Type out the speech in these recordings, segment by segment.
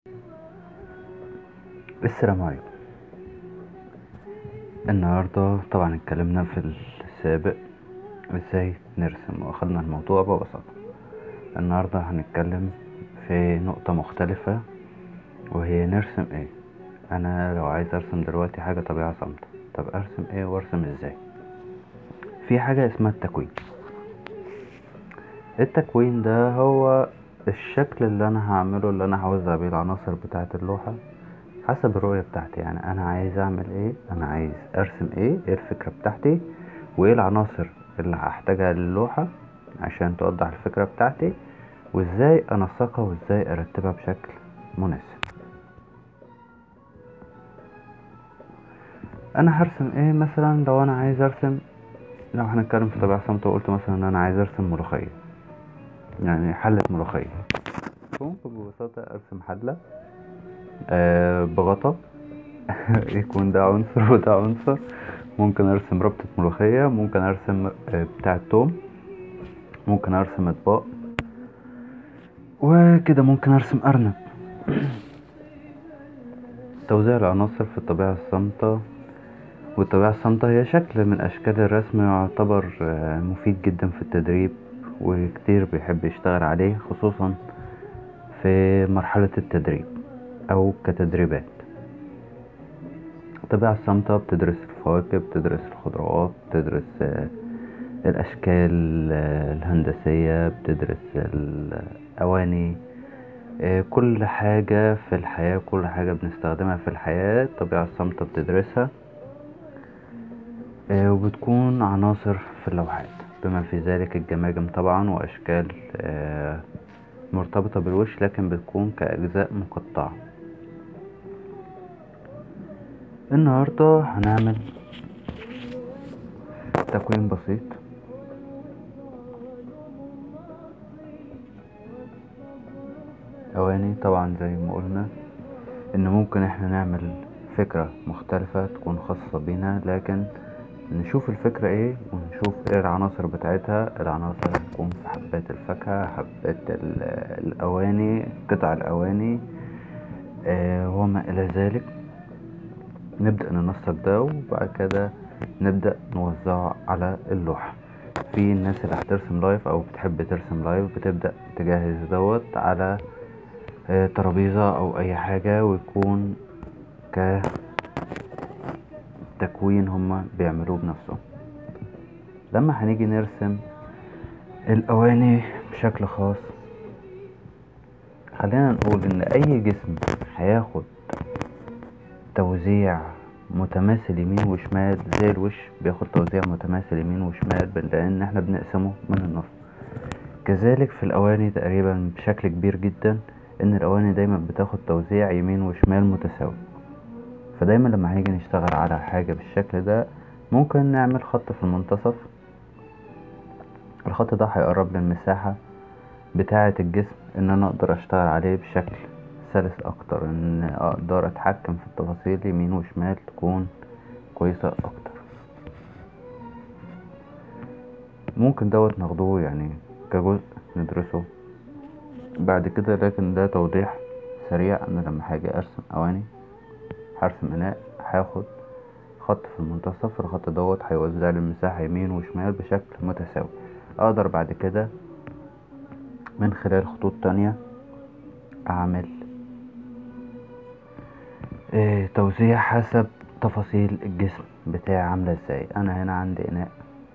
السلام عليكم النهاردة طبعا اتكلمنا في السابق ازاي نرسم واخدنا الموضوع ببساطة النهاردة هنتكلم في نقطة مختلفة وهي نرسم ايه انا لو عايز ارسم دلوقتي حاجة طبيعة صامتة طب ارسم ايه وارسم ازاي في حاجة اسمها التكوين التكوين ده هو الشكل اللي انا هعمله اللي انا هوزع بيه العناصر بتاعة اللوحة حسب الرؤية بتاعتي يعني انا عايز اعمل ايه انا عايز ارسم ايه ايه الفكرة بتاعتي وايه العناصر اللي هحتاجها للوحة عشان توضح الفكرة بتاعتي وازاي انسقها وازاي ارتبها بشكل مناسب انا هرسم ايه مثلا لو انا عايز ارسم لو هنتكلم في طبيعة صمت وقلت مثلا ان انا عايز ارسم ملوخية يعني حلة ملوخية ممكن ببساطة ارسم حلة آه بغطا يكون ده عنصر وده عنصر ممكن ارسم ربطة ملوخية ممكن ارسم آه بتاع التوم ممكن ارسم اطباق وكده ممكن ارسم ارنب توزيع العناصر في الطبيعة الصامتة والطبيعة الصامتة هي شكل من اشكال الرسم يعتبر آه مفيد جدا في التدريب وكتير بيحب يشتغل عليه خصوصا في مرحلة التدريب أو كتدريبات الطبيعة الصامتة بتدرس الفواكه بتدرس الخضروات بتدرس الأشكال الهندسية بتدرس الأواني كل حاجة في الحياة كل حاجة بنستخدمها في الحياة الطبيعة الصامتة بتدرسها وبتكون عناصر في اللوحات بما في ذلك الجماجم طبعا وأشكال مرتبطة بالوش لكن بتكون كأجزاء مقطعة النهاردة هنعمل تكوين بسيط أواني طبعا زي ما قلنا إن ممكن احنا نعمل فكرة مختلفة تكون خاصة بينا لكن نشوف الفكرة ايه ونشوف ايه العناصر بتاعتها العناصر هتكون في حبات الفاكهة حبات الأواني قطع الأواني آه وما إلى ذلك نبدأ ننسق ده وبعد كده نبدأ نوزعه على اللوحة في الناس اللي هترسم لايف او بتحب ترسم لايف بتبدأ تجهز دوت على اه ترابيزة او اي حاجة ويكون كتكوين هما بيعملوه بنفسهم لما هنيجي نرسم الاواني بشكل خاص خلينا نقول ان اي جسم هياخد توزيع متماثل يمين وشمال زي الوش بياخد توزيع متماثل يمين وشمال لان احنا بنقسمه من النص كذلك في الاواني تقريبا بشكل كبير جدا ان الاواني دايما بتاخد توزيع يمين وشمال متساوي فدايما لما هنيجي نشتغل على حاجة بالشكل ده ممكن نعمل خط في المنتصف الخط ده هيقرب لي المساحة بتاعة الجسم ان انا اقدر اشتغل عليه بشكل سلس اكتر ان اقدر اتحكم في التفاصيل يمين وشمال تكون كويسة اكتر ممكن دوت ناخدوه يعني كجزء ندرسه بعد كده لكن ده توضيح سريع انا لما هاجي ارسم اواني هرسم اناء هاخد خط في المنتصف الخط دوت هيوزع لي المساحة يمين وشمال بشكل متساوي اقدر بعد كده من خلال خطوط تانية اعمل اه توزيع حسب تفاصيل الجسم بتاعي عاملة ازاي انا هنا عندي اناء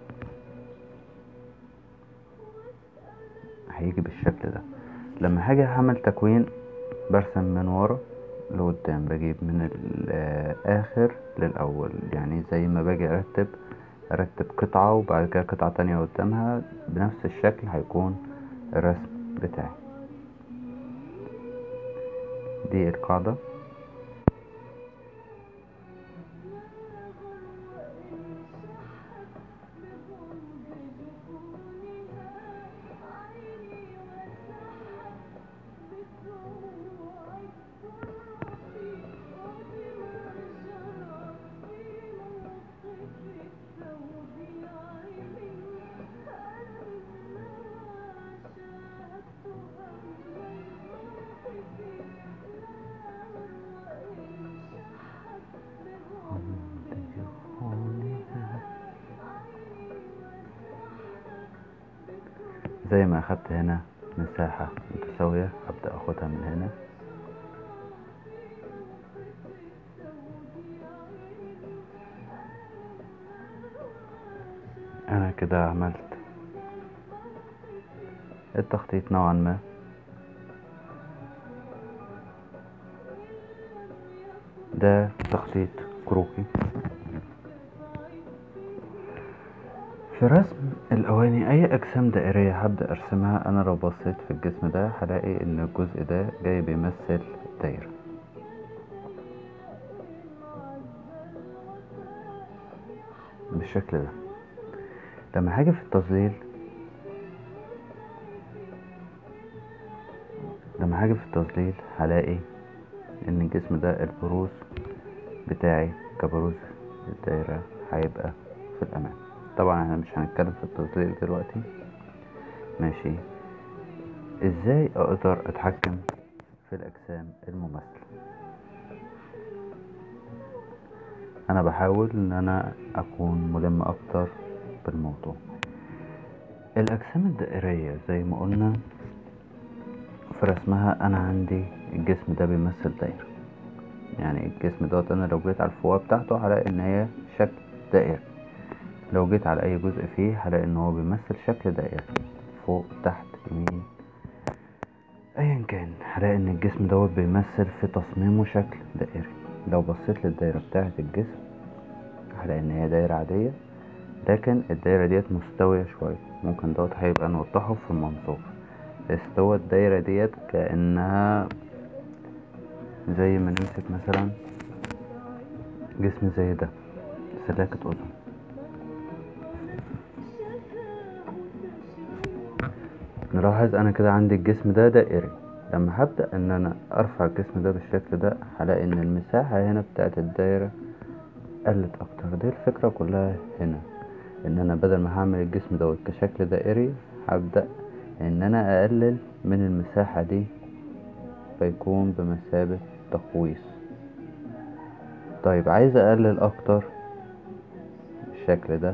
هيجي بالشكل ده لما هاجي اعمل تكوين برسم من ورا لقدام بجيب من الاخر للاول يعني زي ما باجي ارتب ارتب قطعة وبعد كده قطعة تانية قدامها بنفس الشكل هيكون الرسم بتاعي دي القاعدة زي ما اخدت هنا مساحة متساوية ابدأ اخدها من هنا انا كده عملت التخطيط نوعا ما ده تخطيط كروكي في رسم الأواني أي أجسام دائرية هبدأ أرسمها أنا لو بصيت في الجسم ده هلاقي إن الجزء ده جاي بيمثل دايرة بالشكل ده لما هاجي في التظليل لما هاجي في التظليل هلاقي ان الجسم ده البروز بتاعي كبروز الدايرة هيبقى في الأمام طبعا احنا مش هنتكلم في التظليل دلوقتي ماشي ازاي اقدر اتحكم في الاجسام المماثلة انا بحاول ان انا اكون ملم اكتر بالموضوع الاجسام الدائرية زي ما قلنا في رسمها انا عندي الجسم ده بيمثل دايرة يعني الجسم دوت انا لو جيت على الفوهة بتاعته هلاقي ان هي شكل دائري لو جيت على اي جزء فيه هلاقي ان هو بيمثل شكل دائري فوق تحت يمين ايا كان هلاقي ان الجسم دوت بيمثل في تصميمه شكل دائري لو بصيت للدايرة بتاعة الجسم هلاقي ان هي دايرة عادية لكن الدايرة ديت مستوية شوية ممكن دوت هيبقى نوضحه في المنظور استوى الدايرة ديت كأنها زي ما نمسك مثلا جسم زي ده سلاكة أذن نلاحظ انا كده عندي الجسم ده دائري لما هبدأ ان انا ارفع الجسم ده بالشكل ده هلاقي ان المساحة هنا بتاعت الدايرة قلت اكتر دي الفكرة كلها هنا ان انا بدل ما هعمل الجسم دوت كشكل دائري هبدأ ان انا اقلل من المساحة دي فيكون بمثابة تقويس طيب عايز اقلل اكتر بالشكل ده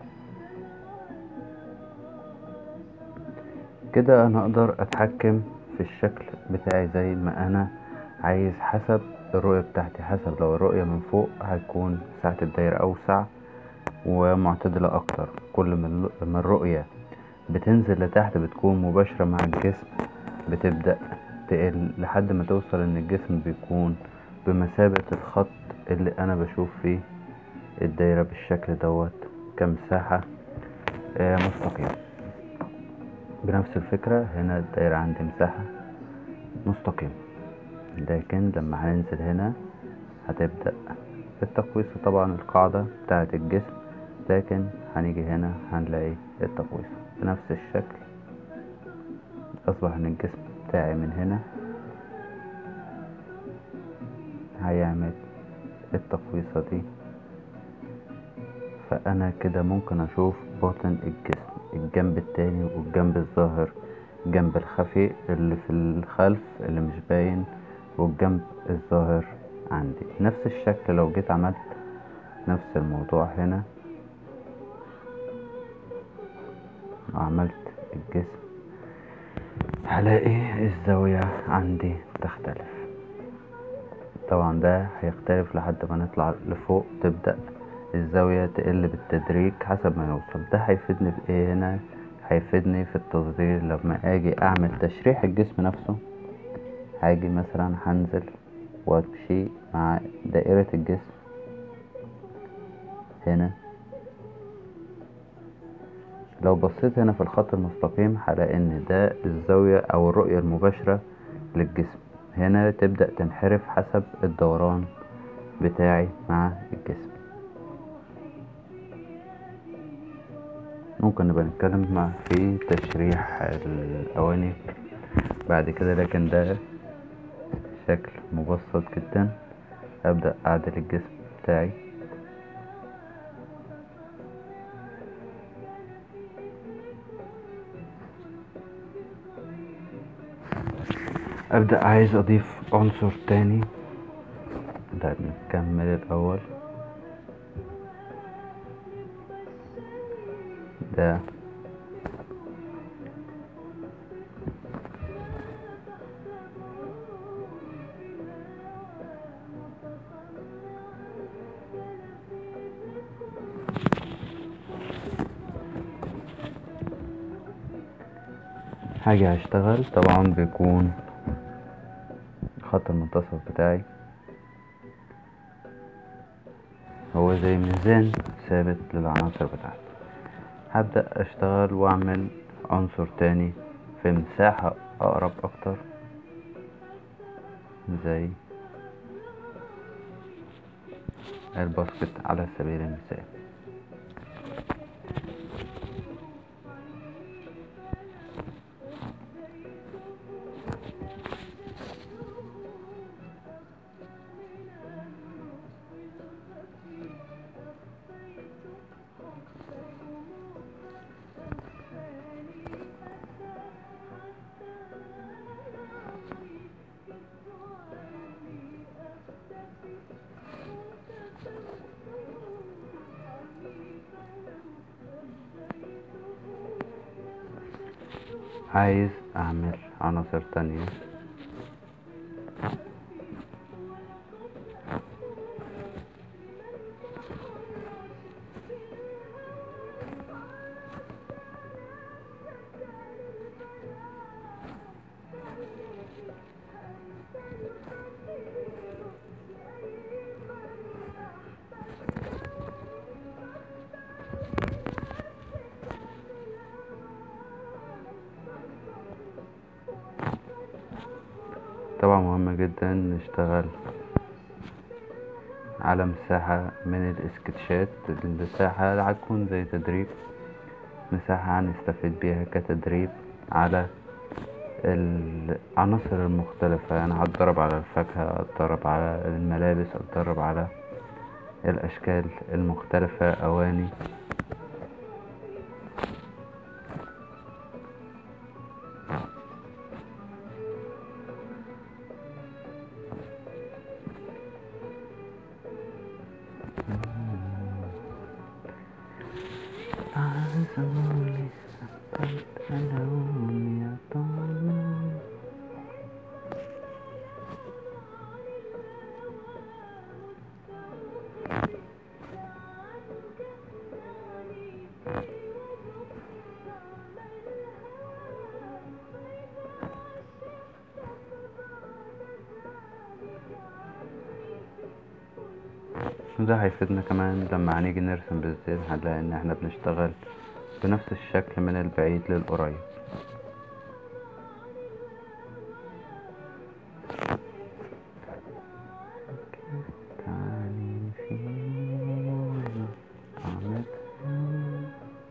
كده انا اقدر اتحكم في الشكل بتاعي زي ما انا عايز حسب الرؤية بتاعتي حسب لو الرؤية من فوق هتكون مساحة الدايرة اوسع ومعتدلة اكتر كل ما الرؤية بتنزل لتحت بتكون مباشرة مع الجسم بتبدأ تقل لحد ما توصل ان الجسم بيكون بمثابة الخط اللي انا بشوف فيه الدايرة بالشكل دوت كمساحة مستقيمة بنفس الفكرة هنا الدايرة عندي مساحة مستقيمة لكن لما هننزل هنا هتبدأ التقويس طبعا القاعدة بتاعة الجسم لكن هنيجي هنا هنلاقي التقويس بنفس الشكل أصبح إن الجسم بتاعي من هنا هيعمل التقويصة دي فأنا كده ممكن أشوف باطن الجسم الجنب التاني والجنب الظاهر الجنب الخفي اللي في الخلف اللي مش باين والجنب الظاهر عندي نفس الشكل لو جيت عملت نفس الموضوع هنا وعملت الجسم هلاقي الزاوية عندي تختلف طبعا ده هيختلف لحد ما نطلع لفوق تبدأ الزاوية تقل بالتدريج حسب ما نوصل ده هيفيدني في ايه هنا هيفيدني في التصغير لما اجي اعمل تشريح الجسم نفسه هاجي مثلا هنزل وامشي مع دائرة الجسم هنا لو بصيت هنا في الخط المستقيم هلاقي ان ده الزاوية او الرؤية المباشرة للجسم هنا تبدأ تنحرف حسب الدوران بتاعي مع الجسم ممكن نبقى نتكلم مع في تشريح الأواني بعد كده لكن ده شكل مبسط جدا أبدأ أعدل الجسم بتاعي أبدأ عايز أضيف عنصر تاني ده نكمل الأول ده هاجي هشتغل طبعا بيكون خط المنتصف بتاعي هو زي ميزان ثابت للعناصر بتاعتي هبدأ اشتغل واعمل عنصر تاني في مساحة اقرب اكتر زي الباسكت على سبيل المثال عايز اعمل عناصر تانية طبعا مهم جدا نشتغل على مساحة من الاسكتشات المساحة اللي هتكون زي تدريب مساحة هنستفيد بيها كتدريب على العناصر المختلفة يعني هتدرب على الفاكهة اتدرب على الملابس اتدرب على الأشكال المختلفة أواني عزولي سقط العون يا طالب وده هيفيدنا كمان لما هنيجي نرسم بالزيت هنلاقي ان احنا بنشتغل بنفس الشكل من البعيد للقريب تعالي في طعمتها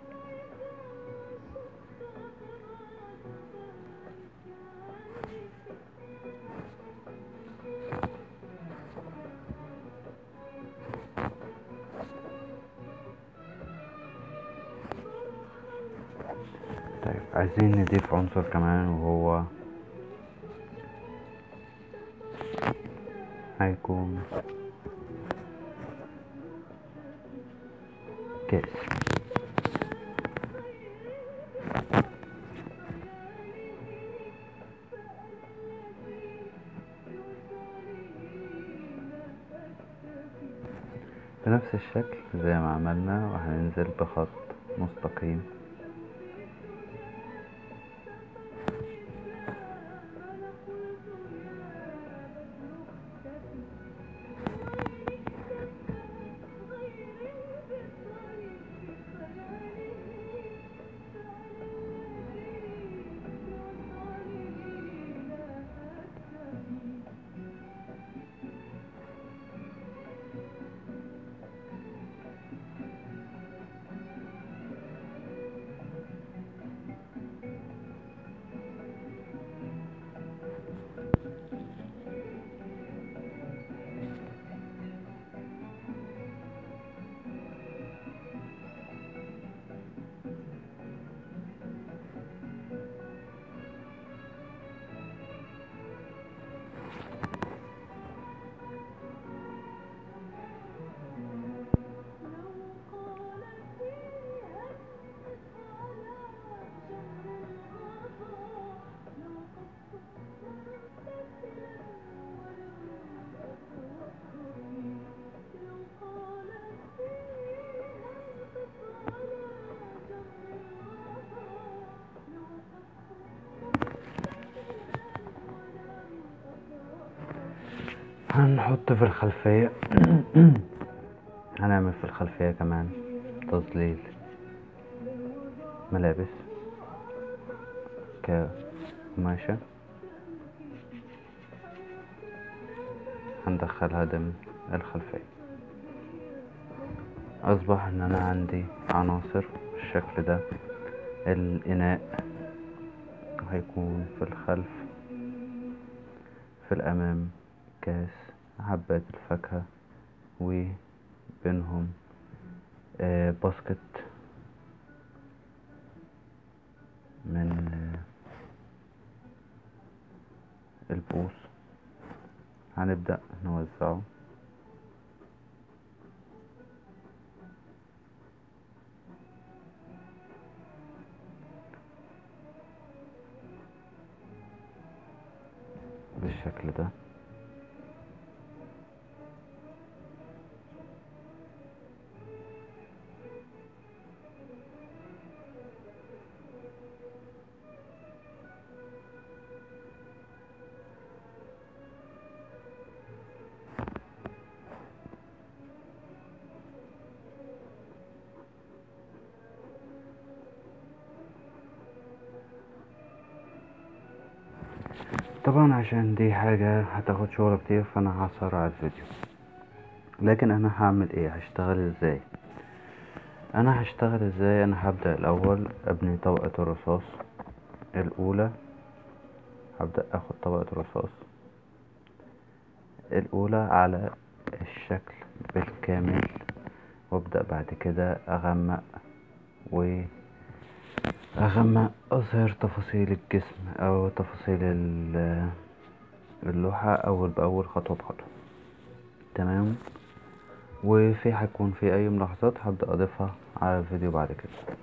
طيب عايزين نضيف عنصر كمان وهو هيكون كاس بنفس الشكل زي ما عملنا وهننزل بخط مستقيم هنحط في الخلفية هنعمل في الخلفية كمان تظليل ملابس كقماشة هندخلها ضمن الخلفية أصبح إن أنا عندي عناصر بالشكل ده الإناء هيكون في الخلف في الأمام كاس حبات الفاكهة وبينهم آه باسكت من آه البوص هنبدأ نوزعه بالشكل ده طبعا عشان دي حاجة هتاخد شغل كتير فانا هسرع الفيديو لكن انا هعمل ايه هشتغل ازاي انا هشتغل ازاي انا هبدأ الاول ابني طبقة الرصاص الاولى هبدأ اخد طبقة الرصاص الاولى على الشكل بالكامل وابدأ بعد كده اغمق و اغمق اظهر تفاصيل الجسم او تفاصيل اللوحة اول باول خطوة بخطوة تمام وفي هيكون في اي ملاحظات هبدأ اضيفها على الفيديو بعد كده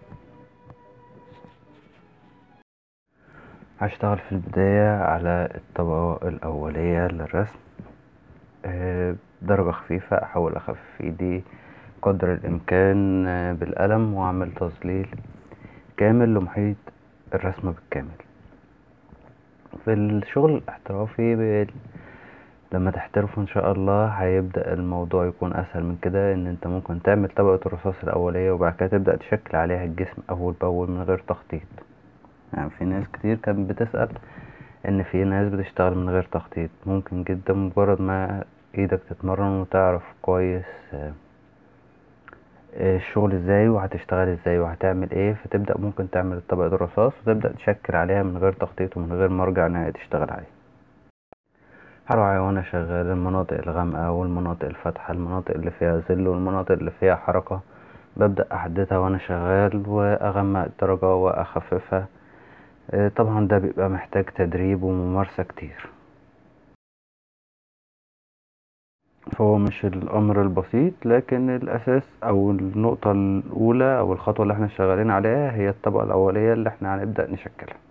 هشتغل في البداية على الطبقة الاولية للرسم أه درجة خفيفة احاول اخفف ايدي قدر الامكان بالقلم واعمل تظليل كامل لمحيط الرسمة بالكامل في الشغل الاحترافي ب... لما تحترفه ان شاء الله هيبدأ الموضوع يكون اسهل من كده ان انت ممكن تعمل طبقة الرصاص الاولية وبعد كده تبدأ تشكل عليها الجسم اول باول من غير تخطيط يعني في ناس كتير كانت بتسأل ان في ناس بتشتغل من غير تخطيط ممكن جدا مجرد ما ايدك تتمرن وتعرف كويس الشغل ازاي وهتشتغل ازاي وهتعمل ايه فتبدأ ممكن تعمل طبقة الرصاص وتبدأ تشكل عليها من غير تخطيط ومن غير مرجع نهائي تشتغل عليه هراعي وانا شغال المناطق الغامقة والمناطق الفاتحة المناطق اللي فيها ظل والمناطق اللي فيها حركة ببدأ احددها وانا شغال واغمق الدرجة واخففها طبعا ده بيبقى محتاج تدريب وممارسة كتير فهو مش الامر البسيط لكن الاساس او النقطة الاولى او الخطوة اللي احنا شغالين عليها هي الطبقة الاولية اللي احنا هنبدأ نشكلها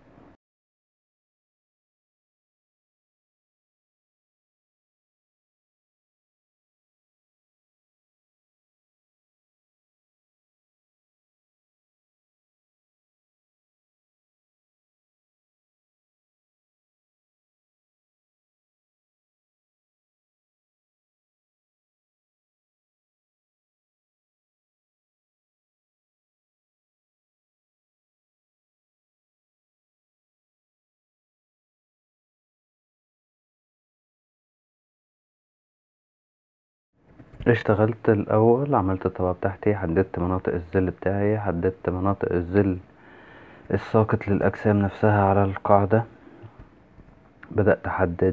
اشتغلت الاول عملت الطبقة بتاعتي حددت مناطق الظل بتاعي حددت مناطق الظل الساقط للاجسام نفسها على القاعدة بدأت احدد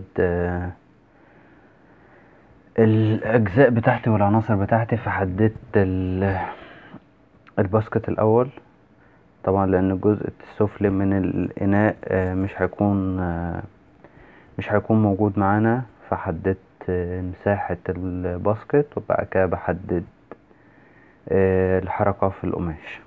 الاجزاء بتاعتي والعناصر بتاعتي فحددت الباسكت الاول طبعا لان الجزء السفلي من الاناء مش هيكون مش هيكون موجود معانا فحددت مساحة الباسكت وبعد كده بحدد الحركة في القماش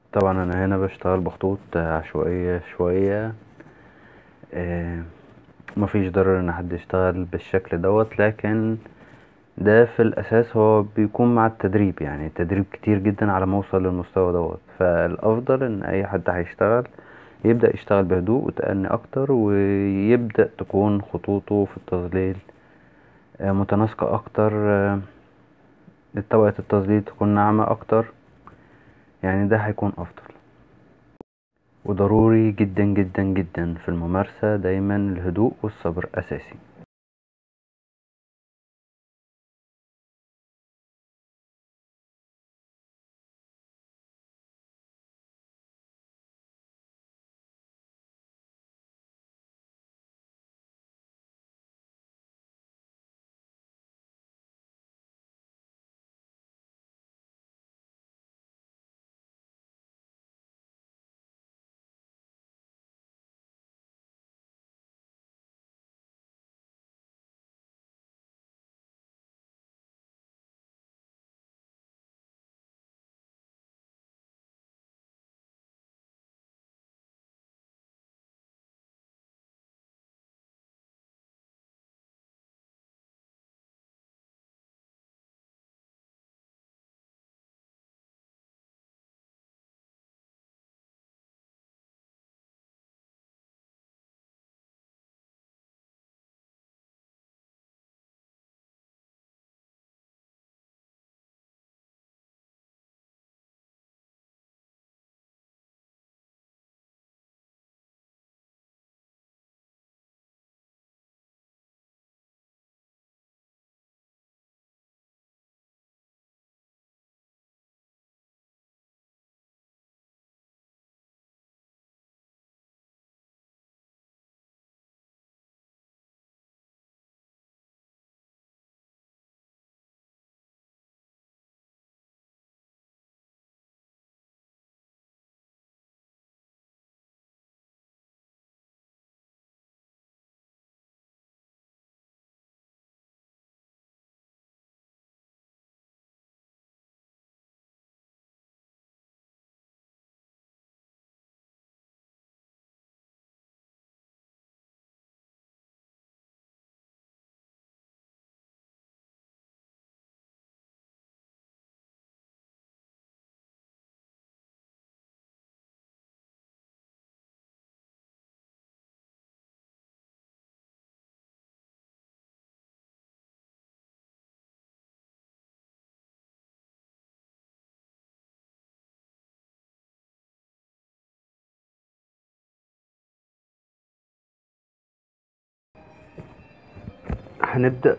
طبعا انا هنا بشتغل بخطوط عشوائية شوية آه، مفيش ضرر ان حد يشتغل بالشكل دوت لكن ده في الاساس هو بيكون مع التدريب يعني التدريب كتير جدا على ما اوصل للمستوى دوت فالافضل ان اي حد هيشتغل يبدأ يشتغل بهدوء وتأني اكتر ويبدأ تكون خطوطه في التظليل آه، متناسقة اكتر آه، طبقة التظليل تكون ناعمة اكتر يعني ده هيكون افضل وضروري جدا جدا جدا في الممارسة دايما الهدوء والصبر اساسي هنبدأ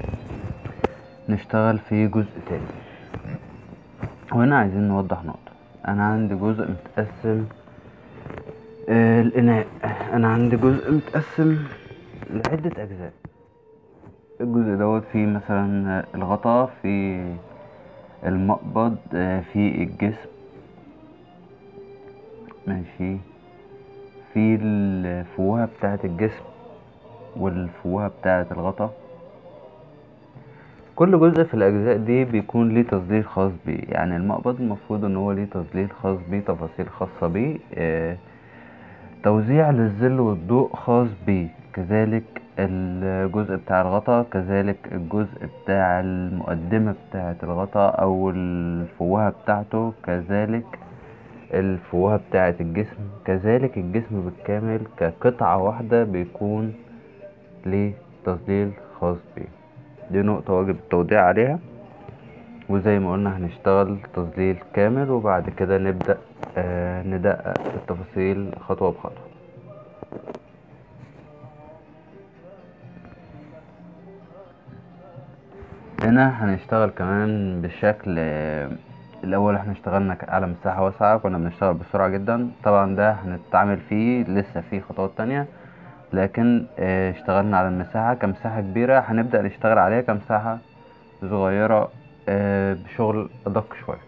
نشتغل في جزء تاني وهنا عايزين نوضح نقطة انا عندي جزء متقسم آه الاناء انا عندي جزء متقسم لعدة اجزاء الجزء دوت فيه مثلا الغطا في المقبض آه في الجسم ماشي في الفوهة بتاعة الجسم والفوهة بتاعة الغطا كل جزء في الاجزاء دي بيكون ليه تظليل خاص بيه يعني المقبض المفروض ان هو ليه تظليل خاص بيه تفاصيل خاصة بيه آه توزيع للظل والضوء خاص بيه كذلك الجزء بتاع الغطا كذلك الجزء بتاع المقدمة بتاعة الغطا او الفوهة بتاعته كذلك الفوهة بتاعة الجسم كذلك الجسم بالكامل كقطعة واحدة بيكون ليه تظليل خاص بيه دي نقطة واجب التوضيح عليها وزي ما قلنا هنشتغل تظليل كامل وبعد كده نبدأ آه ندقق في التفاصيل خطوة بخطوة هنا هنشتغل كمان بشكل آه الاول احنا اشتغلنا على مساحة واسعة كنا بنشتغل بسرعة جدا طبعا ده هنتعامل فيه لسه فيه خطوات تانية لكن اه اشتغلنا على المساحة كمساحة كبيرة هنبدأ نشتغل عليها كمساحة صغيرة اه بشغل ادق شوية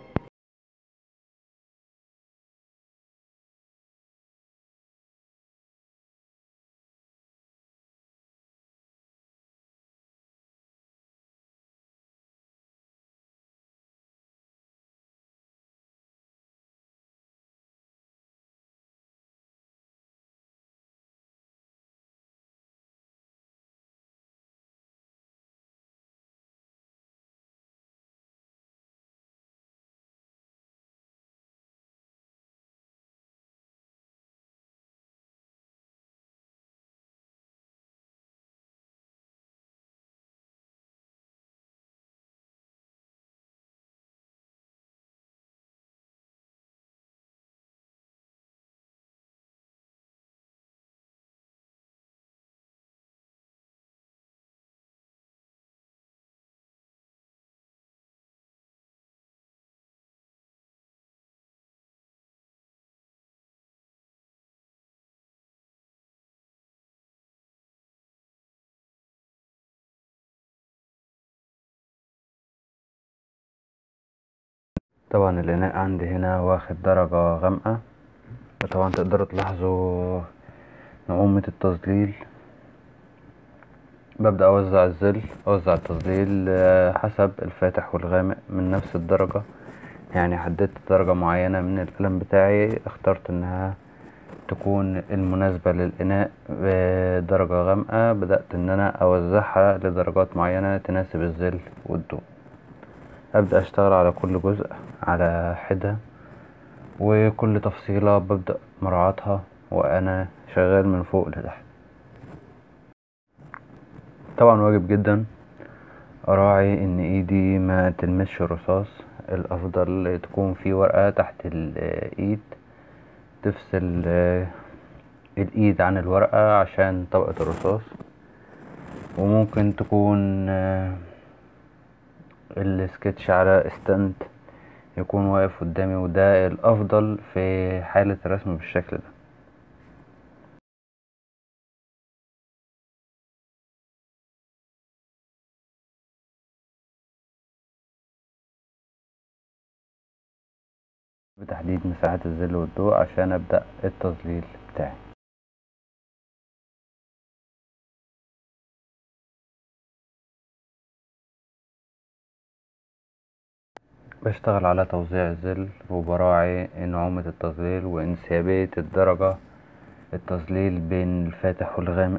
طبعا الإناء عندي هنا واخد درجة غامقة طبعا تقدروا تلاحظوا نعومة التظليل ببدأ أوزع الظل أوزع التظليل حسب الفاتح والغامق من نفس الدرجة يعني حددت درجة معينة من القلم بتاعي اخترت انها تكون المناسبة للإناء بدرجة غامقة بدأت ان انا اوزعها لدرجات معينة تناسب الظل والضوء أبدأ أشتغل على كل جزء على حدة وكل تفصيلة ببدأ مراعاتها وأنا شغال من فوق لتحت طبعا واجب جدا أراعي إن إيدي ما تلمسش الرصاص الأفضل تكون في ورقة تحت الإيد تفصل الإيد عن الورقة عشان طبقة الرصاص وممكن تكون السكتش على ستاند يكون واقف قدامي وده الأفضل في حالة الرسم بالشكل ده بتحديد مساحات الظل والضوء عشان أبدأ التظليل بتاعي بشتغل على توزيع الظل وبراعي نعومة التظليل وانسيابية الدرجة التظليل بين الفاتح والغامق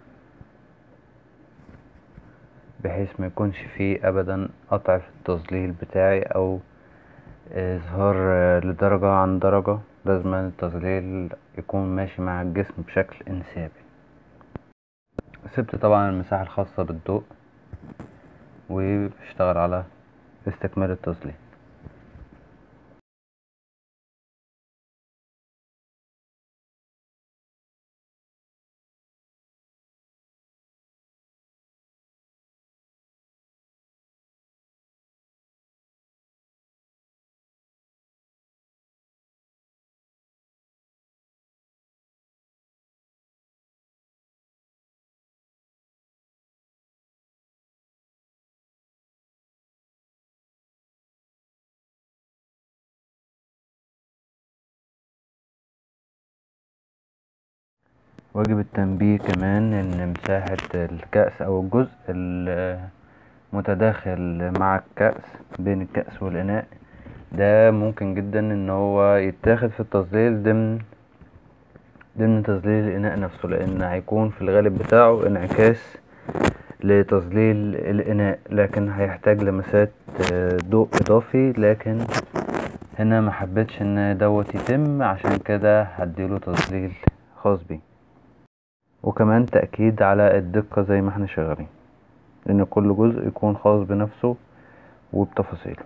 بحيث ميكونش فيه ابدا قطع في التظليل بتاعي او اظهار لدرجة عن درجة لازما التظليل يكون ماشي مع الجسم بشكل انسيابي سبت طبعا المساحة الخاصة بالضوء وبشتغل على استكمال التظليل واجب التنبيه كمان ان مساحة الكأس او الجزء المتداخل مع الكأس بين الكأس والإناء ده ممكن جدا ان هو يتاخد في التظليل ضمن ضمن تظليل الإناء نفسه لأن هيكون في الغالب بتاعه انعكاس لتظليل الإناء لكن هيحتاج لمسات ضوء إضافي لكن هنا محبتش ان دوت يتم عشان كده هديله تظليل خاص بيه وكمان تأكيد على الدقة زي ما احنا شغالين ان كل جزء يكون خاص بنفسه وبتفاصيله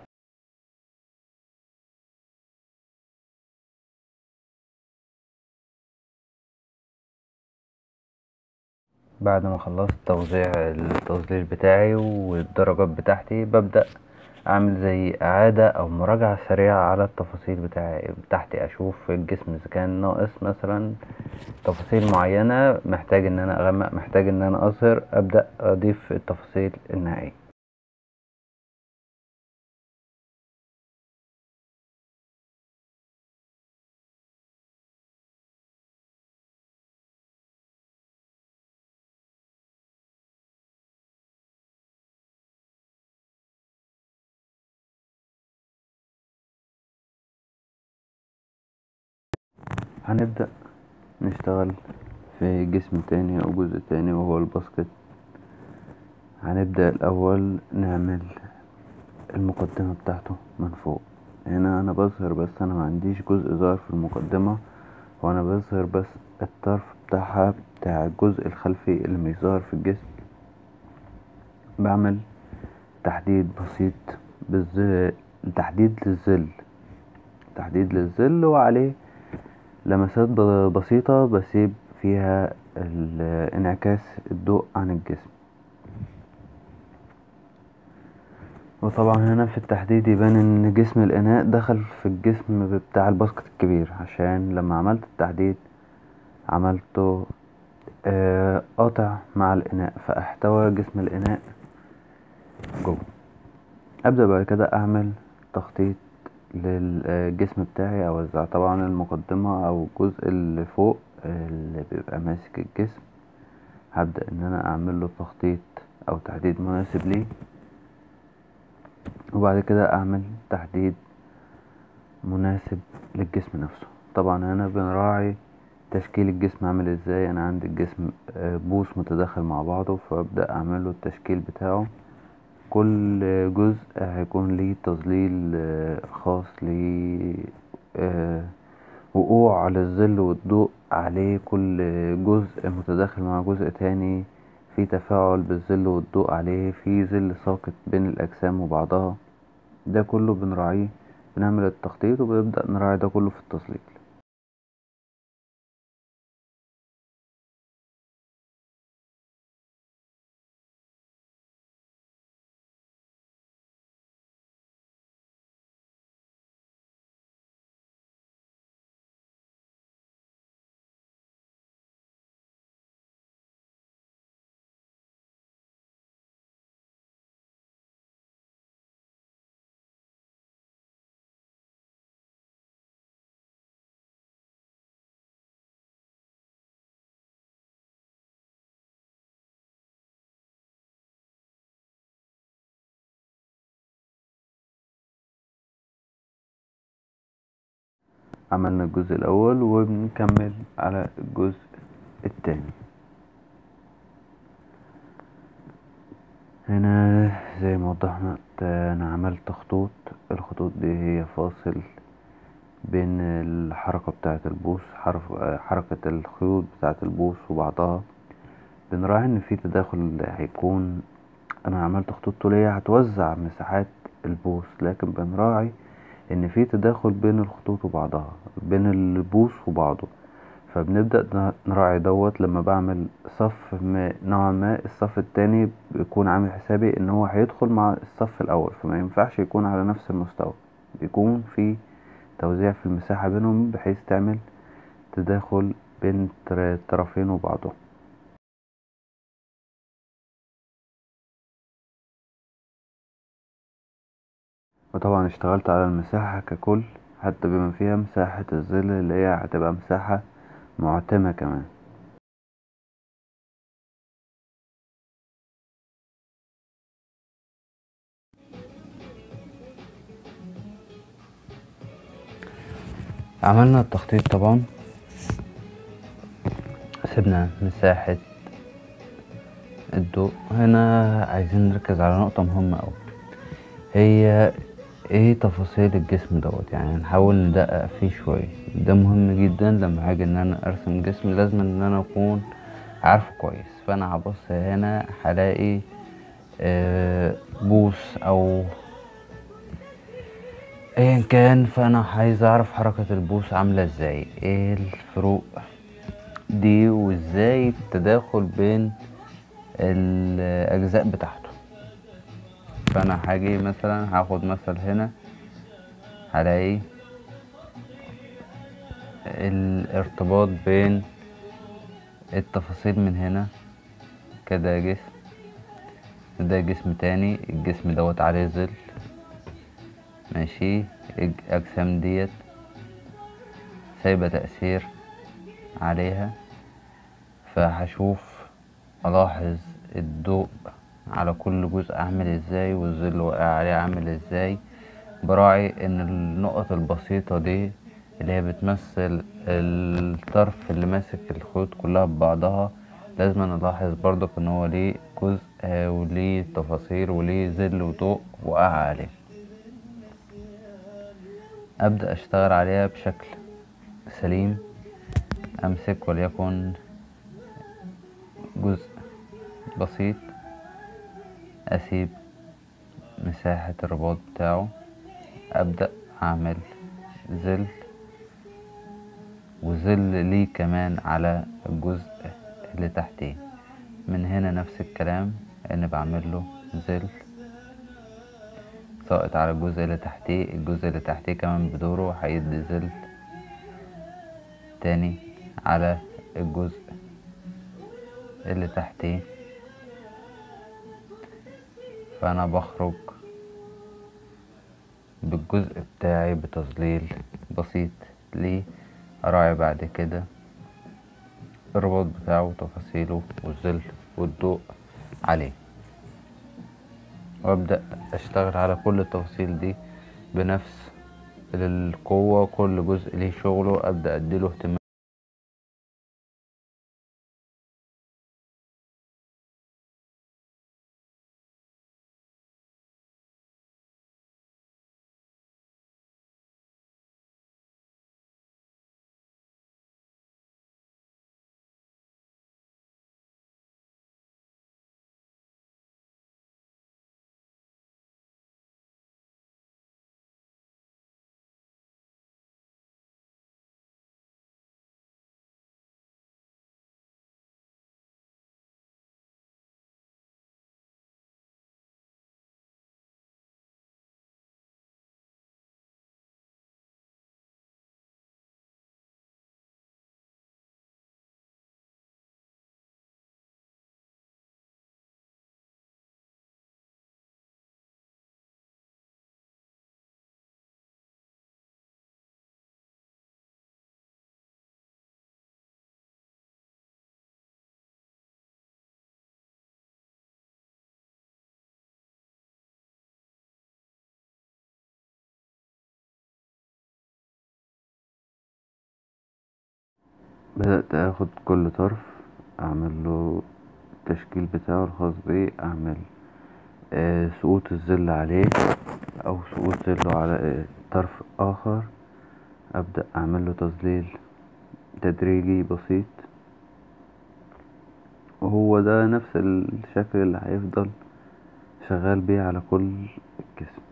بعد ما خلصت توزيع التظليل بتاعي والدرجات بتاعتي ببدأ اعمل زي اعادة او مراجعة سريعة على التفاصيل بتاعي بتاعتي اشوف الجسم اذا كان ناقص مثلا تفاصيل معينة محتاج ان انا اغمق محتاج ان انا اظهر ابدأ اضيف التفاصيل النهائية هنبدأ نشتغل في جسم تاني او جزء تاني وهو الباسكت هنبدأ الاول نعمل المقدمة بتاعته من فوق هنا انا بظهر بس انا معنديش جزء ظاهر في المقدمة وانا بظهر بس الطرف بتاعها بتاع الجزء الخلفي اللي مش ظاهر في الجسم بعمل تحديد بسيط بالظل تحديد للظل تحديد للظل وعليه لمسات بسيطة بسيب فيها انعكاس الضوء عن الجسم وطبعا هنا في التحديد يبان ان جسم الاناء دخل في الجسم بتاع الباسكت الكبير عشان لما عملت التحديد عملته قاطع مع الاناء فاحتوى جسم الاناء جوه ابدأ بعد كده اعمل تخطيط للجسم بتاعي اوزع طبعا المقدمة او الجزء اللي فوق اللي بيبقى ماسك الجسم هبدأ ان انا اعمله تخطيط او تحديد مناسب ليه وبعد كده اعمل تحديد مناسب للجسم نفسه طبعا هنا بنراعي تشكيل الجسم عامل ازاي انا عندي الجسم بوص متداخل مع بعضه فابدأ اعمله التشكيل بتاعه كل جزء هيكون ليه تظليل خاص ليه وقوع للظل والضوء عليه كل جزء متداخل مع جزء تاني في تفاعل بالظل والضوء عليه في ظل ساقط بين الأجسام وبعضها ده كله بنراعيه بنعمل التخطيط وبنبدأ نراعي ده كله في التظليل عملنا الجزء الأول وبنكمل على الجزء التاني هنا زي ما وضحنا أنا عملت خطوط الخطوط دي هي فاصل بين الحركة بتاعة البوص حركة الخيوط بتاعة البوص وبعضها بنراعي ان في تداخل هيكون انا عملت خطوط طولية هتوزع مساحات البوص لكن بنراعي ان في تداخل بين الخطوط وبعضها بين البوص وبعضه فبنبدأ نراعي دوت لما بعمل صف ما نوعا ما الصف التاني بيكون عامل حسابي ان هو هيدخل مع الصف الاول فما ينفعش يكون على نفس المستوى بيكون في توزيع في المساحة بينهم بحيث تعمل تداخل بين الطرفين وبعضهم وطبعا اشتغلت على المساحة ككل حتى بما فيها مساحة الظل اللي هي هتبقى مساحة معتمة كمان عملنا التخطيط طبعا سيبنا مساحة الضوء هنا عايزين نركز على نقطة مهمة أوي هي ايه تفاصيل الجسم دوت يعني نحاول ندقق فيه شوية ده مهم جدا لما هاجي ان انا ارسم جسم لازم ان انا اكون عارفه كويس فانا هبص هنا هلاقي آه بوص او ايا كان فانا عايز اعرف حركة البوص عاملة ازاي ايه الفروق دي وازاي التداخل بين الاجزاء بتاعته فانا هاجي مثلا هاخد مثل هنا هلاقي الارتباط بين التفاصيل من هنا كده جسم ده جسم تاني الجسم دوت عليه ظل ماشي الاجسام ديت سايبة تأثير عليها فهشوف الاحظ الضوء على كل جزء عامل ازاي والظل واقع عليه عامل ازاي براعي ان النقط البسيطة دي اللي هي بتمثل الطرف اللي ماسك الخيوط كلها ببعضها لازم نلاحظ برضك ان هو ليه جزء وليه تفاصيل وليه ظل وضوء وقع عليه ابدأ اشتغل عليها بشكل سليم امسك وليكن جزء بسيط اسيب مساحة الرباط بتاعه ابدأ اعمل ظل وظل ليه كمان على الجزء اللي تحتيه من هنا نفس الكلام ان بعمل له ظل ساقط على الجزء اللي تحتيه الجزء اللي تحتيه كمان بدوره هيدي ظل تاني على الجزء اللي تحتيه فانا بخرج بالجزء بتاعي بتظليل بسيط ليه أراعي بعد كده الرباط بتاعه وتفاصيله والظل والضوء عليه وأبدأ أشتغل على كل التفاصيل دي بنفس القوة كل جزء ليه شغله أبدأ أديله اهتمام بدأت اخد كل طرف اعمله التشكيل بتاعه الخاص بيه اعمل سقوط الظل عليه او سقوط ظله على طرف اخر ابدأ اعمله تظليل تدريجي بسيط وهو ده نفس الشكل اللي هيفضل شغال بيه على كل الجسم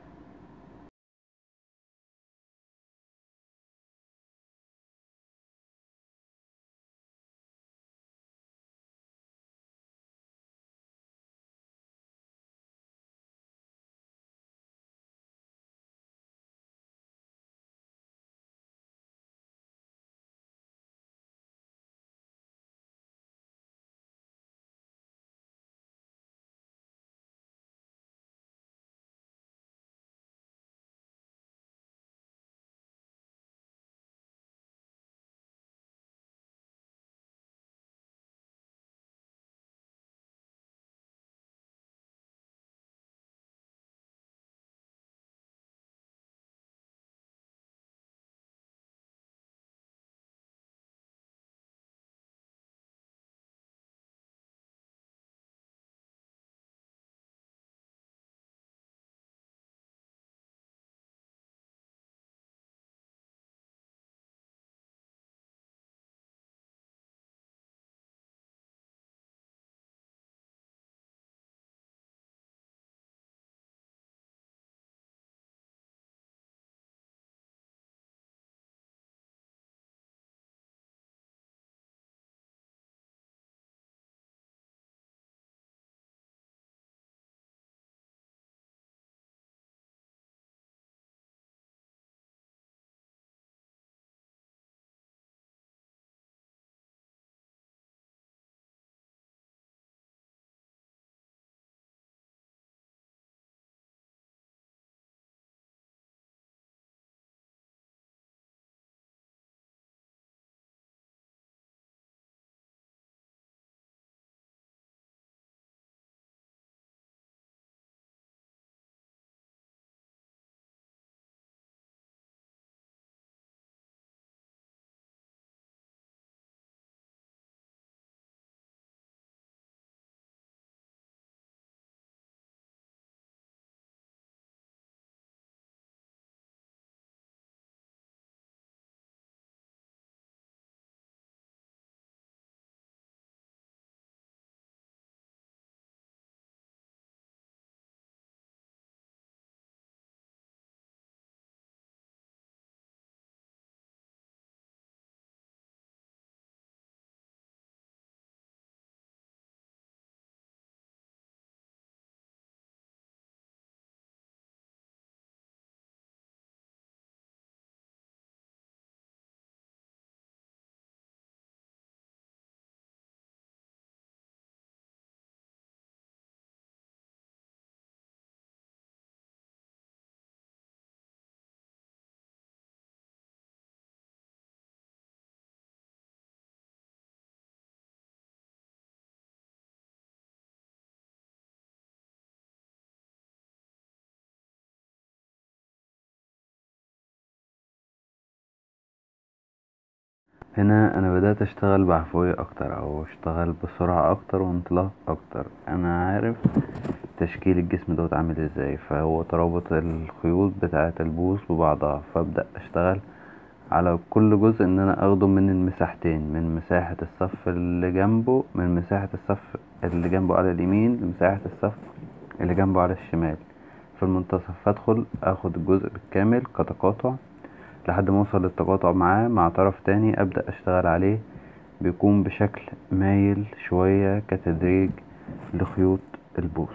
هنا انا بدأت اشتغل بعفوية اكتر او اشتغل بسرعة اكتر وانطلاق اكتر انا عارف تشكيل الجسم دوت عامل ازاي فهو ترابط الخيوط بتاعة البوص ببعضها فابدأ اشتغل على كل جزء ان انا اخده من المساحتين من مساحة الصف اللي جنبه من مساحة الصف اللي جنبه على اليمين لمساحة الصف اللي جنبه على الشمال في المنتصف فادخل اخد الجزء بالكامل كتقاطع لحد ما اوصل للتقاطع معاه مع طرف تاني ابدأ اشتغل عليه بيكون بشكل مايل شوية كتدريج لخيوط البوص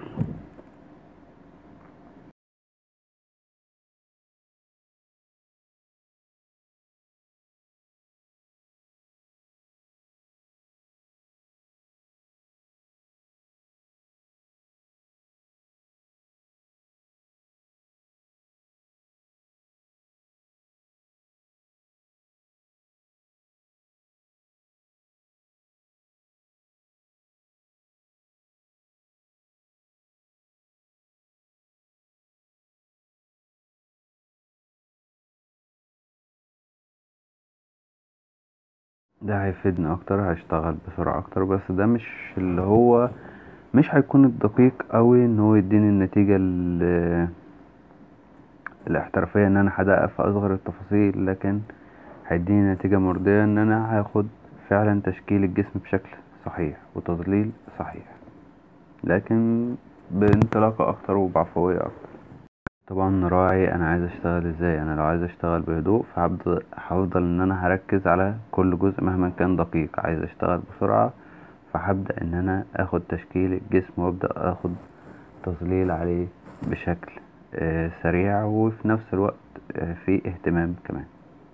ده هيفيدني اكتر هشتغل بسرعة اكتر بس ده مش اللي هو مش هيكون الدقيق اوي ان هو يديني النتيجة ال- الاحترافية ان انا هدقق في اصغر التفاصيل لكن هيديني نتيجة مرضية ان انا هاخد فعلا تشكيل الجسم بشكل صحيح وتظليل صحيح لكن بانطلاقة اكتر وبعفوية اكتر طبعا نراعي انا عايز اشتغل ازاي انا لو عايز اشتغل بهدوء فهفضل هفضل ان انا هركز على كل جزء مهما كان دقيق عايز اشتغل بسرعة فهبدأ ان انا اخد تشكيل الجسم وابدأ اخد تظليل عليه بشكل آه، سريع وفي نفس الوقت آه، في اهتمام كمان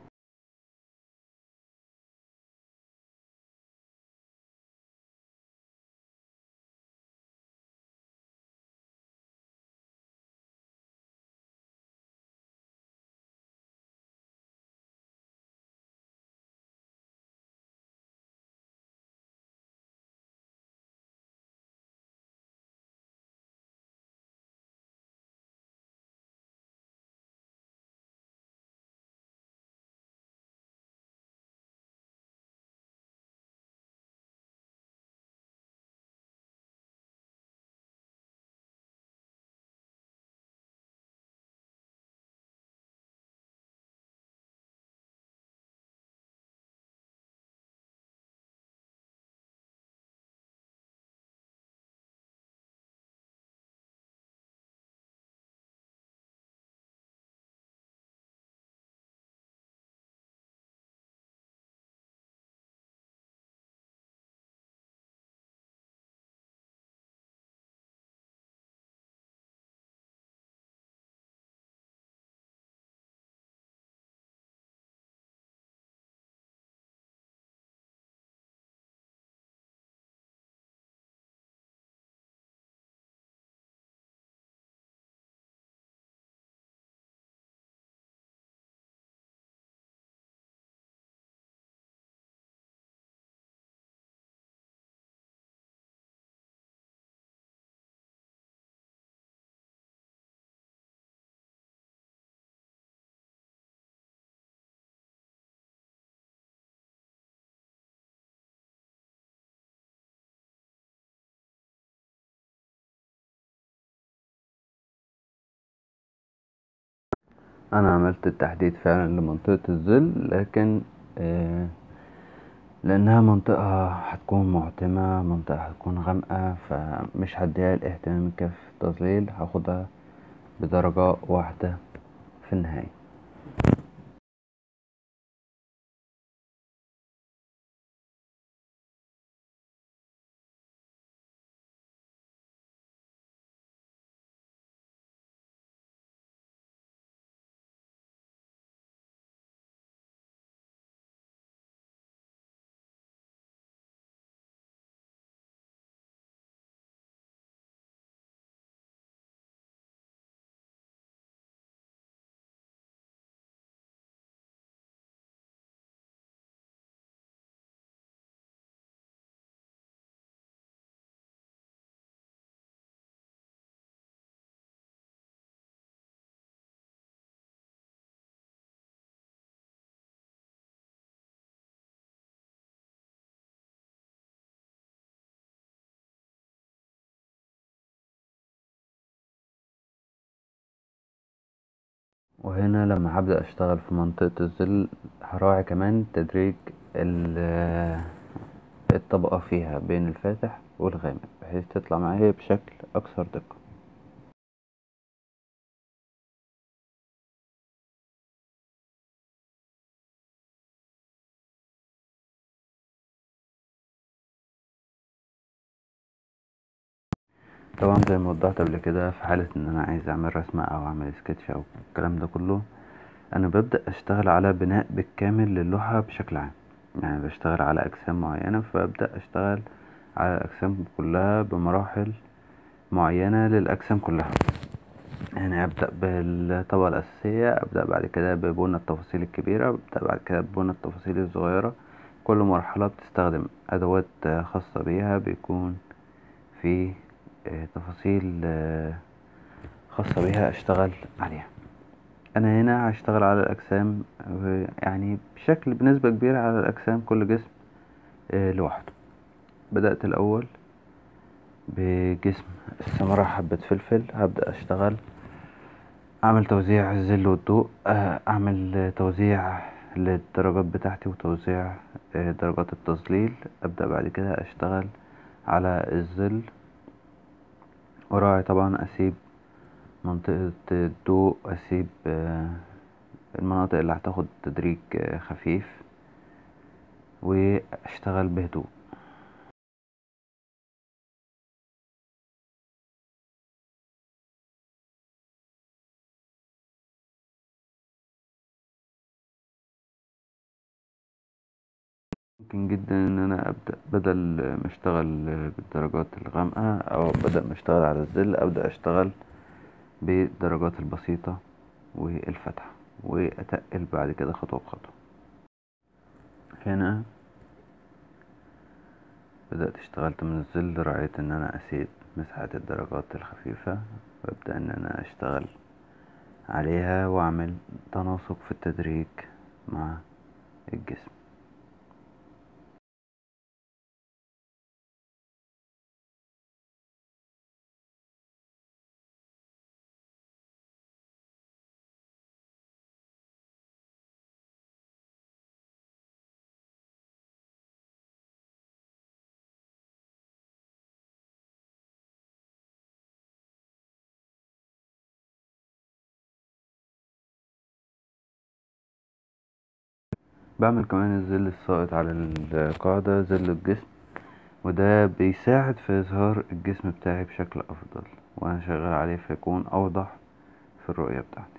انا عملت التحديد فعلا لمنطقة الظل لكن آه، لانها منطقة هتكون معتمة منطقة هتكون غامقة فمش هديها الاهتمام الكافي في التظليل هاخدها بدرجة واحدة في النهاية وهنا لما هبدأ اشتغل في منطقة الظل هراعي كمان تدريج الطبقة فيها بين الفاتح والغامق بحيث تطلع معايا بشكل أكثر دقة طبعا زي ما وضحت قبل كده في حالة ان انا عايز اعمل رسمة او اعمل سكتش او الكلام ده كله انا ببدأ اشتغل على بناء بالكامل للوحة بشكل عام يعني بشتغل على اجسام معينة فببدأ اشتغل على الاجسام كلها بمراحل معينة للاجسام كلها يعني ابدأ بالطبقة الاساسية ابدأ بعد كده ببنى التفاصيل الكبيرة ابدأ بعد كده ببنى التفاصيل الصغيرة كل مرحلة بتستخدم ادوات خاصة بيها بيكون في تفاصيل خاصة بيها اشتغل عليها انا هنا هشتغل على الاجسام يعني بشكل بنسبة كبيرة على الاجسام كل جسم لوحده بدأت الاول بجسم السمرة حبة فلفل هبدأ اشتغل اعمل توزيع الظل والضوء اعمل توزيع للدرجات بتاعتي وتوزيع درجات التظليل ابدأ بعد كده اشتغل على الظل وراعي طبعا اسيب منطقة الضوء اسيب المناطق اللي هتاخد تدريج خفيف واشتغل بهدوء ممكن جدا ان انا ابدأ بدل ما اشتغل بالدرجات الغامقة او بدل ما اشتغل على الظل ابدأ اشتغل بالدرجات البسيطة والفتحة واتقل بعد كده خطوة بخطوة هنا بدأت اشتغلت من الظل رأيت ان انا اسيب مساحة الدرجات الخفيفة وابدأ ان انا اشتغل عليها واعمل تناسق في التدريج مع الجسم بعمل كمان الظل الساقط على القاعدة ظل الجسم وده بيساعد في إظهار الجسم بتاعي بشكل أفضل وأنا شغال عليه فيكون أوضح في الرؤية بتاعتي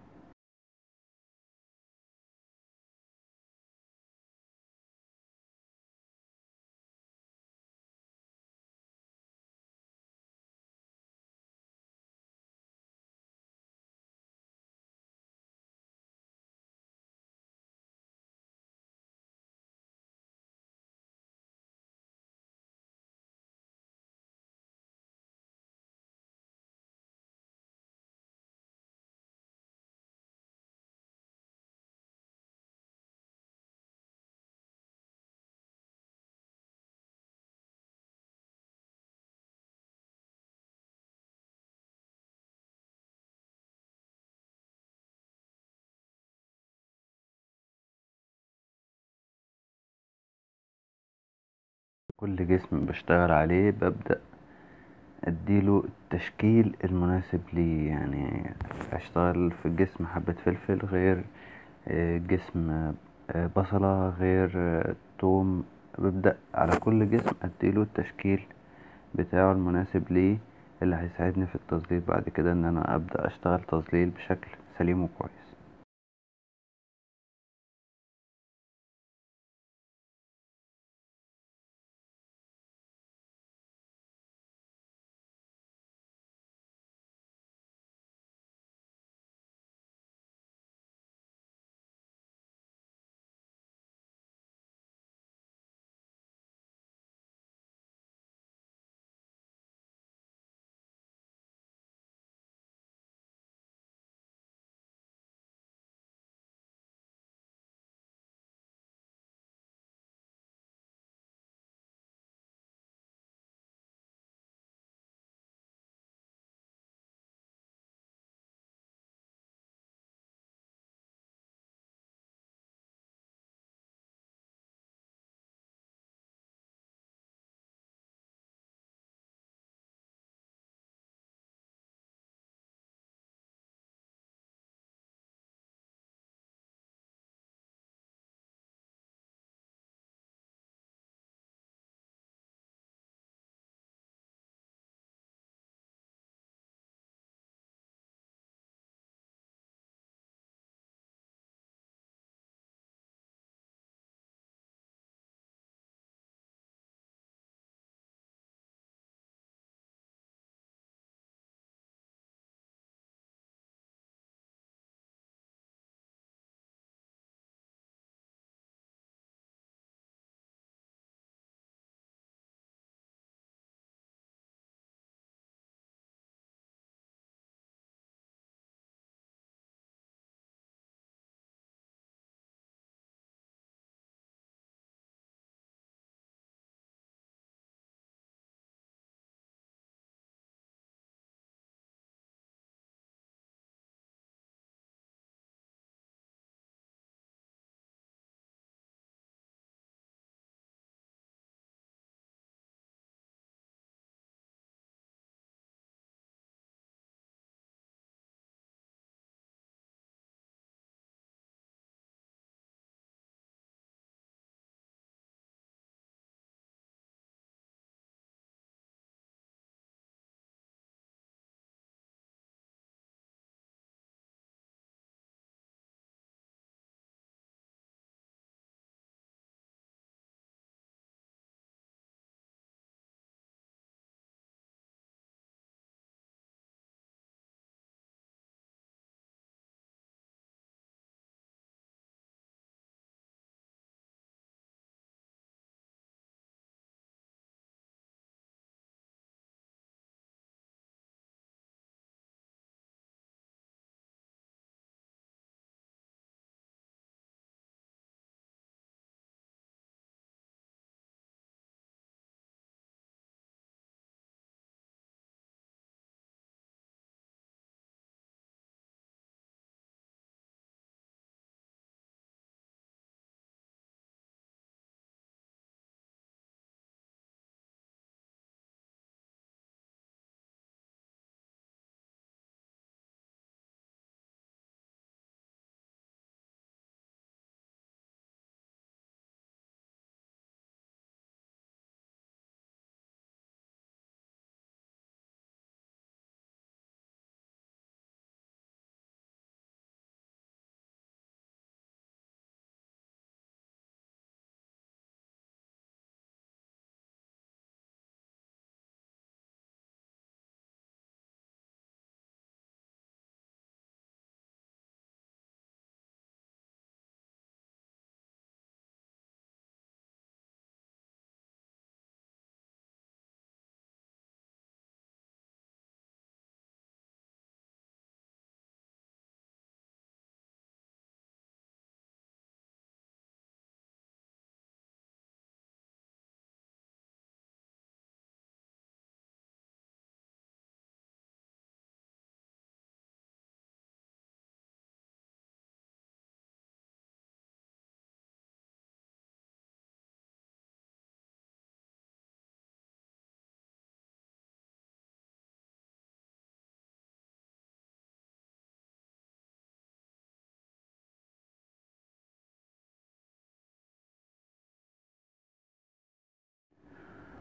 كل جسم بشتغل عليه ببدأ اديله التشكيل المناسب ليه يعني اشتغل في جسم حبة فلفل غير جسم بصلة غير توم ببدأ على كل جسم اديله التشكيل بتاعه المناسب ليه اللي هيساعدني في التظليل بعد كده ان انا ابدأ اشتغل تظليل بشكل سليم وكويس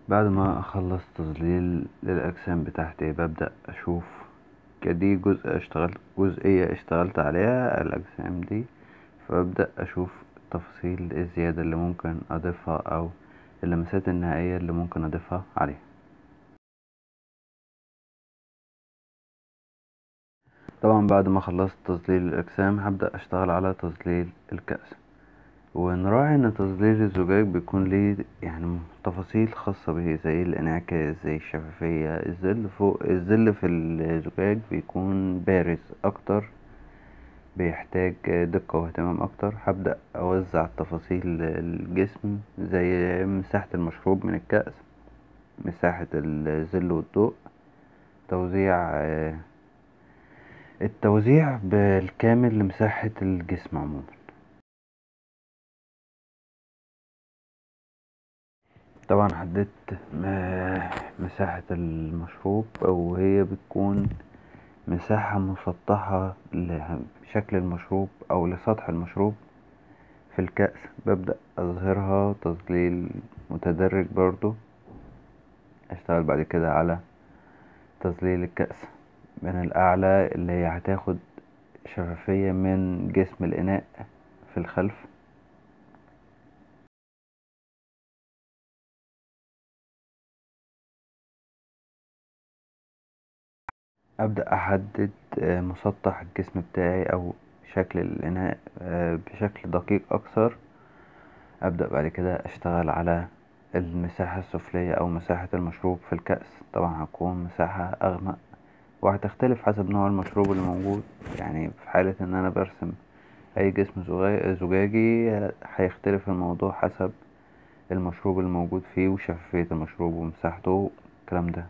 بعد ما اخلص تظليل للاجسام بتاعتي ببدأ اشوف دي جزء اشتغلت جزئية اشتغلت عليها الاجسام دي فببدأ اشوف التفاصيل الزيادة اللي ممكن اضيفها او اللمسات النهائية اللي ممكن اضيفها عليها طبعا بعد ما خلصت تظليل الاجسام هبدأ اشتغل على تظليل الكأس ونراعي ان تظليل الزجاج بيكون ليه يعني تفاصيل خاصة به زي الانعكاس زي الشفافية الظل فوق الظل في الزجاج بيكون بارز اكتر بيحتاج دقة واهتمام اكتر هبدأ اوزع تفاصيل الجسم زي مساحة المشروب من الكأس مساحة الظل والضوء توزيع التوزيع بالكامل لمساحة الجسم عموما طبعا حددت مساحة المشروب وهي بتكون مساحة مسطحة لشكل المشروب او لسطح المشروب في الكأس ببدأ اظهرها تظليل متدرج برضو اشتغل بعد كده على تظليل الكأس من الاعلى اللي هي هتاخد شفافية من جسم الاناء في الخلف ابدأ احدد مسطح الجسم بتاعي او شكل الاناء بشكل دقيق اكثر ابدأ بعد كده اشتغل على المساحة السفلية او مساحة المشروب في الكأس طبعا هتكون مساحة اغمق وهتختلف حسب نوع المشروب اللي موجود يعني في حالة ان انا برسم اي جسم زجاجي هيختلف الموضوع حسب المشروب الموجود فيه وشفافية المشروب ومساحته الكلام ده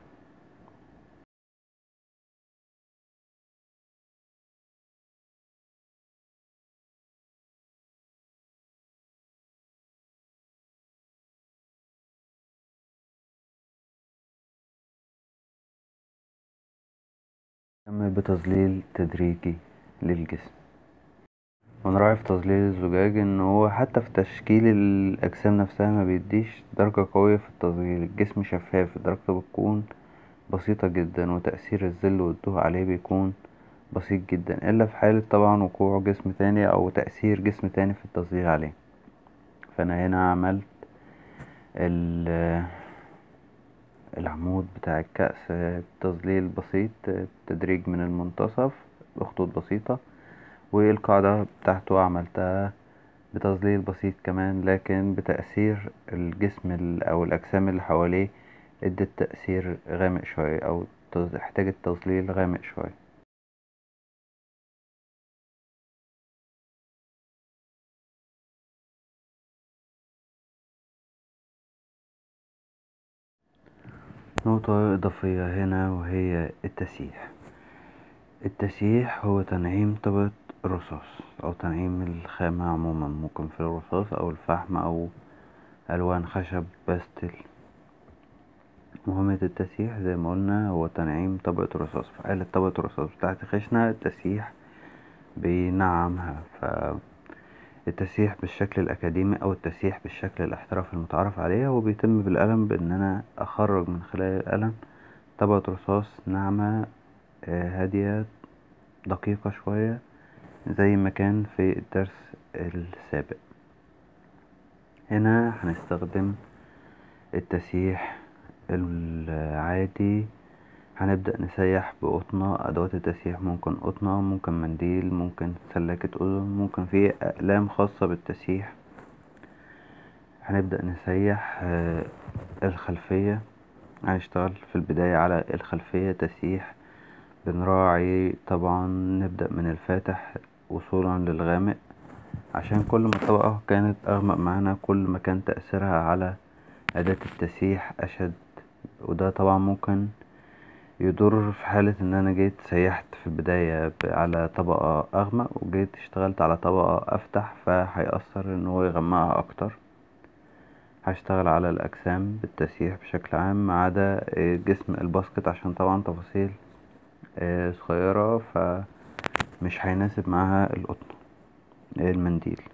نكمل بتظليل تدريجي للجسم ونراعي في تظليل الزجاج ان هو حتى في تشكيل الاجسام نفسها مبيديش درجة قوية في التظليل الجسم شفاف درجته بتكون بسيطة جدا وتأثير الظل والضوء عليه بيكون بسيط جدا الا في حالة طبعا وقوع جسم تاني او تأثير جسم تاني في التظليل عليه فانا هنا عملت العمود بتاع الكأس تظليل بسيط تدريج من المنتصف بخطوط بسيطة والقاعدة بتاعته عملتها بتظليل بسيط كمان لكن بتأثير الجسم او الاجسام اللي حواليه ادت تأثير غامق شوية او احتاجت تظليل غامق شوية نقطة اضافية هنا وهي التسييح التسييح هو تنعيم طبقة الرصاص او تنعيم الخامة عموما ممكن في الرصاص او الفحم او الوان خشب باستل مهمة التسييح زي ما قولنا هو تنعيم طبقة الرصاص في حالة طبقة الرصاص بتاعتي خشنة التسييح بينعمها التسييح بالشكل الاكاديمي او التسييح بالشكل الاحترافي المتعارف عليه هو بيتم بالقلم بان انا اخرج من خلال القلم طبقة رصاص ناعمة هادية دقيقة شوية زي ما كان في الدرس السابق هنا هنستخدم التسييح العادي هنبدأ نسيح بقطنة ادوات التسييح ممكن قطنة ممكن منديل ممكن سلاكة اذن ممكن في اقلام خاصة بالتسييح هنبدأ نسيح الخلفية هنشتغل في البداية على الخلفية تسييح بنراعي طبعا نبدأ من الفاتح وصولا للغامق عشان كل ما الطبقة كانت اغمق معانا كل ما كان تأثيرها على اداة التسييح اشد وده طبعا ممكن يضر في حالة ان انا جيت سيحت في البداية على طبقة اغمق وجيت اشتغلت على طبقة افتح فهيأثر ان هو يغمقها اكتر هشتغل على الاجسام بالتسييح بشكل عام معدا جسم الباسكت عشان طبعا تفاصيل صغيرة فمش هيناسب معاها القطن المنديل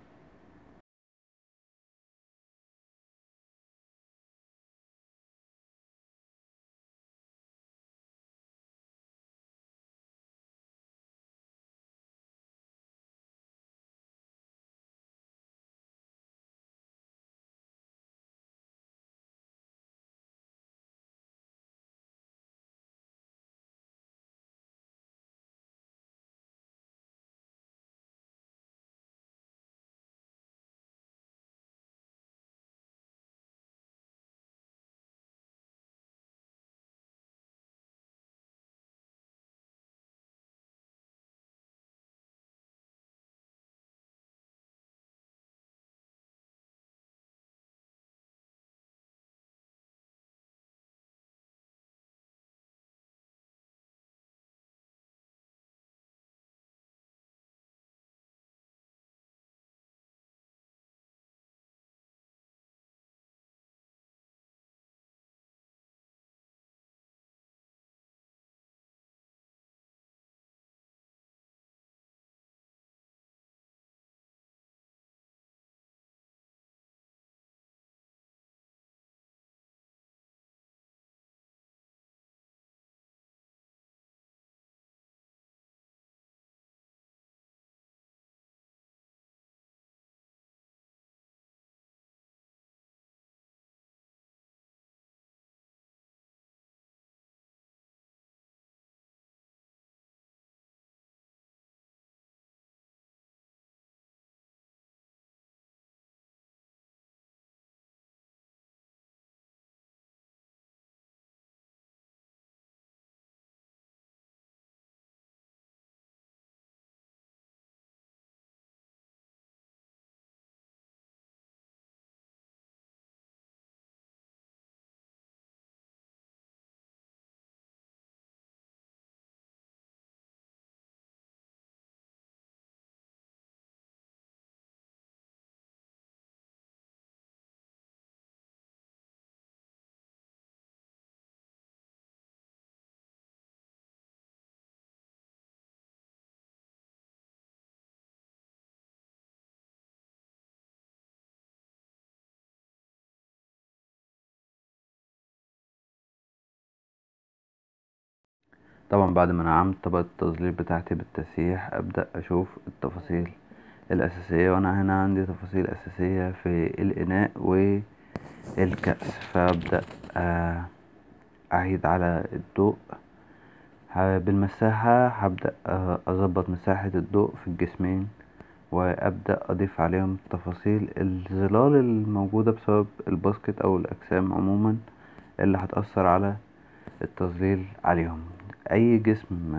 طبعا بعد ما نعمت طبقة التظليل بتاعتي بالتسييح ابدأ اشوف التفاصيل الاساسية وانا هنا عندي تفاصيل اساسية في الاناء والكأس فابدأ آه، اعيد على الضوء بالمساحة هبدأ آه، اظبط مساحة الضوء في الجسمين وابدأ اضيف عليهم تفاصيل الظلال الموجودة بسبب الباسكت او الاجسام عموما اللي هتأثر على التظليل عليهم اي جسم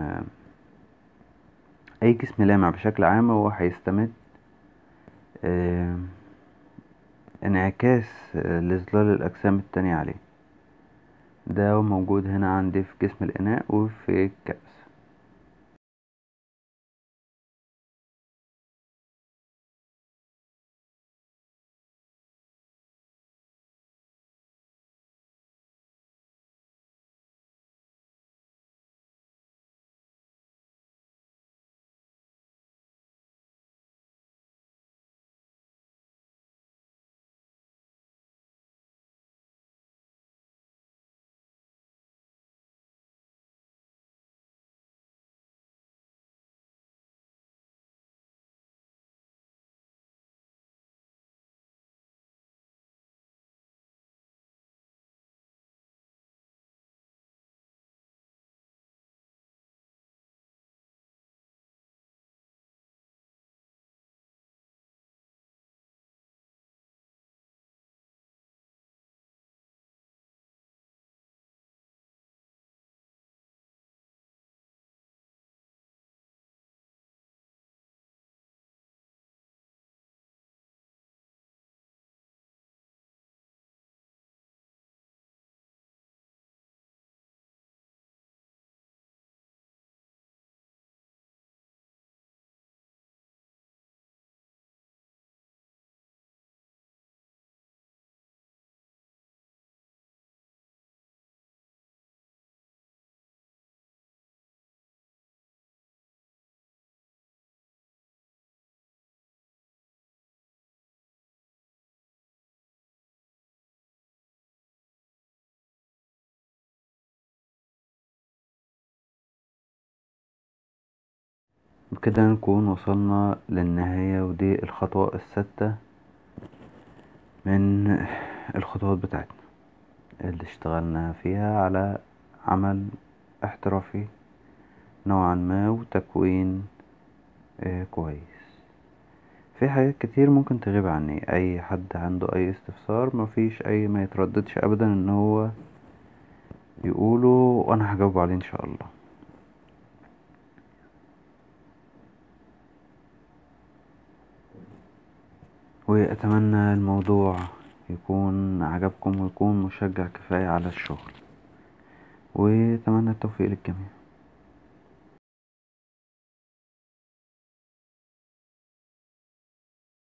اي جسم لامع بشكل عام هو هيستمد انعكاس لظلال الاجسام التانية عليه ده موجود هنا عندي في جسم الاناء وفي الكأس بكده نكون وصلنا للنهاية ودي الخطوة السادسة من الخطوات بتاعتنا اللي اشتغلنا فيها على عمل احترافي نوعا ما وتكوين اه كويس في حاجات كتير ممكن تغيب عني اي حد عنده اي استفسار مفيش اي ما يترددش ابدا ان هو يقوله وانا هجاوبه عليه ان شاء الله واتمنى الموضوع يكون عجبكم ويكون مشجع كفاية على الشغل واتمنى التوفيق للجميع